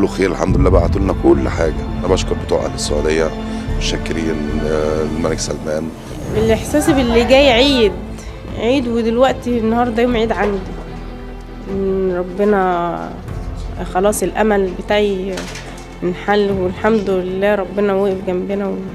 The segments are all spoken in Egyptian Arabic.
كله خير الحمد لله بعتوا لنا كل حاجه انا بشكر بتوع اهل السعوديه متشكرين آه، الملك سلمان الاحساس باللي جاي عيد عيد ودلوقتي النهارده يوم عيد عندي إن ربنا خلاص الامل بتاعي انحل والحمد لله ربنا وقف جنبنا و...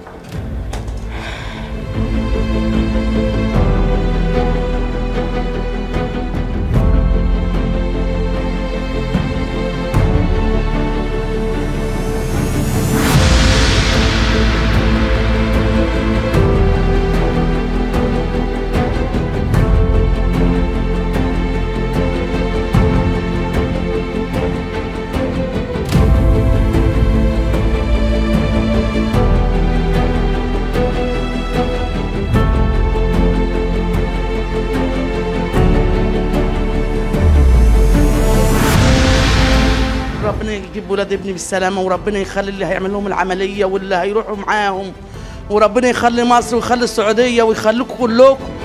ربنا يجيب ولاد ابني بالسلامة وربنا يخلي اللي هيعمل لهم العملية واللي هيروحوا معاهم وربنا يخلي مصر ويخلي السعودية ويخليكم كلكم